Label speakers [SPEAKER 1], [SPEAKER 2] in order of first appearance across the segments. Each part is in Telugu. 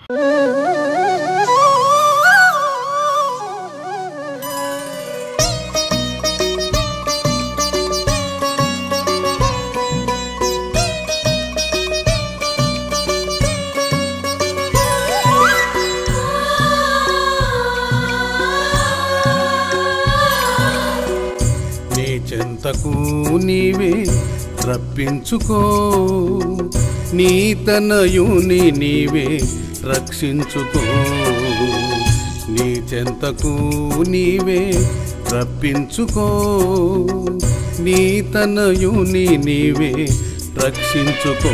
[SPEAKER 1] నీ చెంతకు నీవే రప్పించుకో నీ తనయుని నీవే రక్షించుకో నీ చెంతకు నీవే రప్పించుకో నీ తనయుని నీవే రక్షించుకో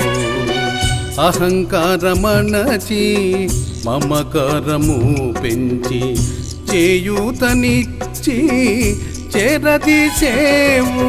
[SPEAKER 1] అహంకారమణచి మమకారము పెంచి చేయూతనిచ్చి చేరదీసేవు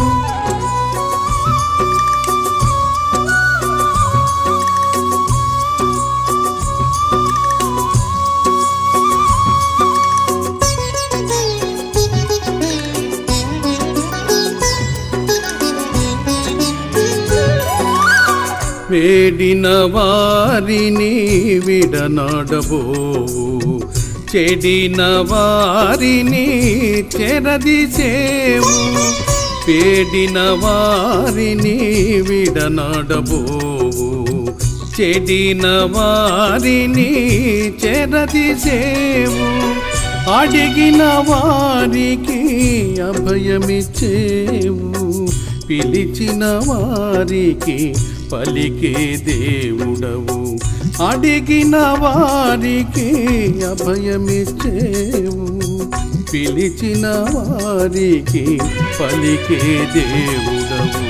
[SPEAKER 1] వేడిన వారిని విడనాడబోవు చెడిన వారిని చెరదిసేవు పేడిన వారిని విడనాడబోవు చెడిన వారిని చెరదిసేవు అడిగిన వారికి అభయమిచ్చేవు పిలిచిన వారికి పలికే దేవుడవు అడిగిన వారికి అభయమిచ్చేవు పిలిచిన వారికి పలికే దేవుడవు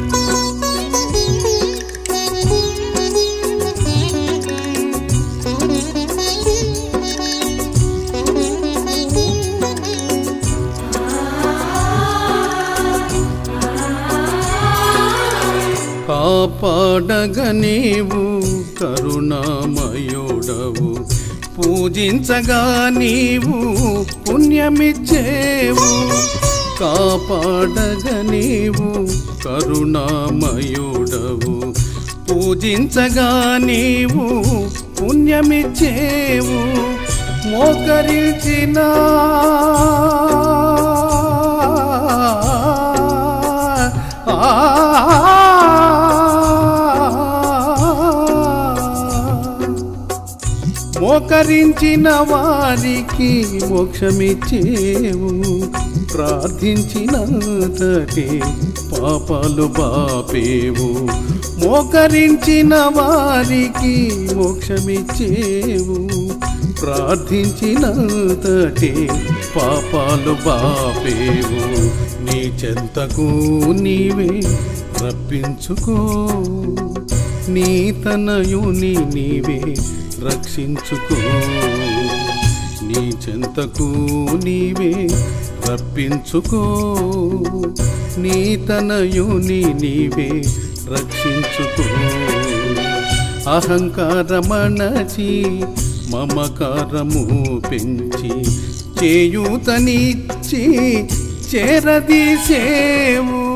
[SPEAKER 1] కాపాడగ నీవు కరుణామయుడవు పూజించగా నీవు పుణ్యమిచ్చేవు కాపాడగ నీవు కరుణామయుడవు పూజించగా నీవు పుణ్యమిచ్చేవు మోకరించిన మోకరించిన వారికి మోక్షమిచ్చేవు ప్రార్థించినంతటి పాపాలు బాపేవు మోకరించిన వారికి మోక్షమిచ్చేవు ప్రార్థించినంతటి పాపాలు బాపేవు నీ చెంతకు నీవే రప్పించుకో నీ తనయుని నీవే రక్షించుకో నీ చెంతకు నీవే రప్పించుకో నీ తనయుని నీవే రక్షించుకో అహంకారమణచి మమకారము పెంచి చేయూతనిచ్చి చేరదీసేవు